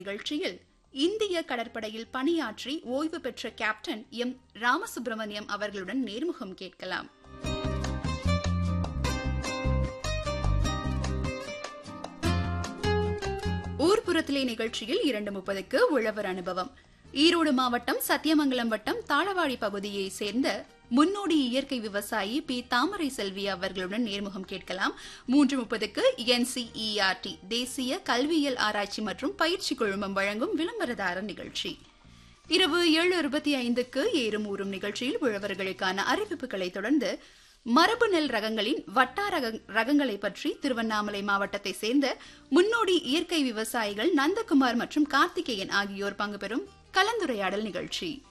நிகழ்ச்சியில் இந்திய கடற்படையில் பணியாற்றி ஓய்வு பெற்ற கேப்டன் எம் ராமசுப்பிரமணியம் அவர்களுடன் நேர்முகம் கேட்கலாம் ஊர்புறத்திலே நிகழ்ச்சியில் இரண்டு முப்பதுக்கு உழவர் அனுபவம் ஈரோடு மாவட்டம் சத்தியமங்கலம் வட்டம் தாளவாடி பகுதியை சேர்ந்த முன்னோடி இயற்கை விவசாயி பி தாமரை செல்வி அவர்களுடன் நேர்முகம் கேட்கலாம் மூன்று முப்பதுக்கு என்சிஇஆர்டி தேசிய கல்வியியல் ஆராய்ச்சி மற்றும் பயிற்சி குழுமம் வழங்கும் விளம்பரதார நிகழ்ச்சி இரவு ஏழு இருபத்தி ஐந்துக்கு ஏறும் ஊறும் நிகழ்ச்சியில் உழவர்களுக்கான அறிவிப்புகளை தொடர்ந்து மரபு நெல் ரகங்களின் வட்டார ரகங்களை பற்றி திருவண்ணாமலை மாவட்டத்தை சேர்ந்த முன்னோடி இயற்கை விவசாயிகள் நந்தகுமார் மற்றும் கார்த்திகேயன் ஆகியோர் பங்கு பெறும் கலந்துரையாடல் நிகழ்ச்சி